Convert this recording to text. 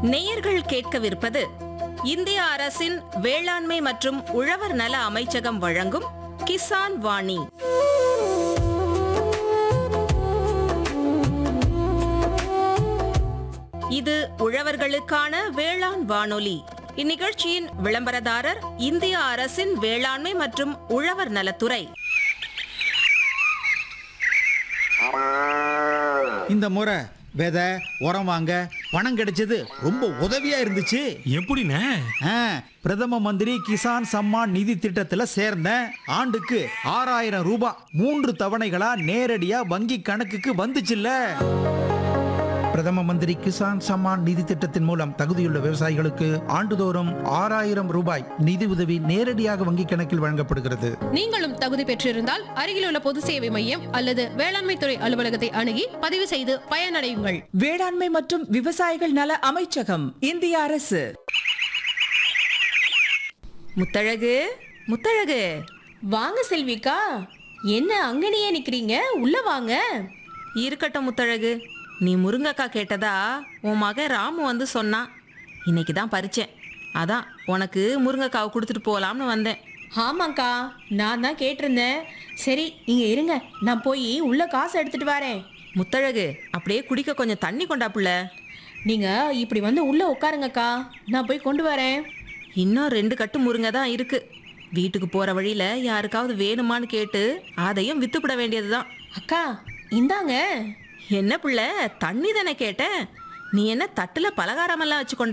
நேயர்கள் கேட்கவிருப்பது இந்திய அரசின் வேளாண்மை மற்றும் உழவர் நல அமைச்சகம் வழங்கும் கிசான் வாணி இது உழவர்களுக்கான வேளாண் வானொலி இந்நிகழ்ச்சியின் விளம்பரதாரர் இந்திய அரசின் வேளாண்மை மற்றும் உழவர் நலத்துறை இந்த முறை விதை உரம் வாங்க பணம் கிடைச்சது ரொம்ப உதவியா இருந்துச்சு எப்படிண்ணே ஆ, பிரதம மந்திரி கிசான் சம்மான் நிதி திட்டத்துல சேர்ந்தேன் ஆண்டுக்கு ஆறாயிரம் ரூபாய் மூன்று தவணைகளா நேரடியா வங்கி கணக்குக்கு வந்துச்சுல்ல பிரதம மந்திரி கிசான் சம்மான் நிதி திட்டத்தின் மூலம் தகுதியுள்ள விவசாயிகளுக்கு ஆண்டுதோறும் ஆறாயிரம் ரூபாய் நிதி உதவி நேரடியாக வங்கிக் கணக்கில் வழங்கப்படுகிறது நீங்களும் தகுதி பெற்றிருந்தால் அருகிலுள்ள பொது சேவை மையம் அல்லது வேளாண்மை துறை அலுவலகத்தை அணுகி பதிவு செய்து பயனடையுங்கள் வேளாண்மை மற்றும் விவசாயிகள் நல அமைச்சகம் இந்திய அரசு முத்தழகு முத்தழகு வாங்க செல்விக்கா என்ன அங்கனையே நிக்கிறீங்க உள்ள வாங்க இருக்கட்டும் முத்தழகு நீ முருங்கக்கா கேட்டதா உன் மகன் ராமு வந்து சொன்னான் இன்னைக்கு தான் பறிச்சேன் அதான் உனக்கு முருங்கைக்காவை கொடுத்துட்டு போகலாம்னு வந்தேன் ஆமாக்கா நான் தான் கேட்டிருந்தேன் சரி இங்க இருங்க நான் போய் உள்ள காசு எடுத்துட்டு வரேன் முத்தழகு அப்படியே குடிக்க கொஞ்சம் தண்ணி கொண்டா புள்ள நீங்க இப்படி வந்து உள்ள உட்காருங்கக்கா நான் போய் கொண்டு வரேன் இன்னும் ரெண்டு கட்டு முருங்கை தான் இருக்கு வீட்டுக்கு போற வழியில யாருக்காவது வேணுமான்னு கேட்டு அதையும் வித்துப்பிட வேண்டியதுதான் அக்கா இந்தாங்க என்ன புள்ள தண்ணி தானே கேட்டேன் நீ என்ன தட்டுல பலகாரமெல்லாம் வச்சு கொண்டு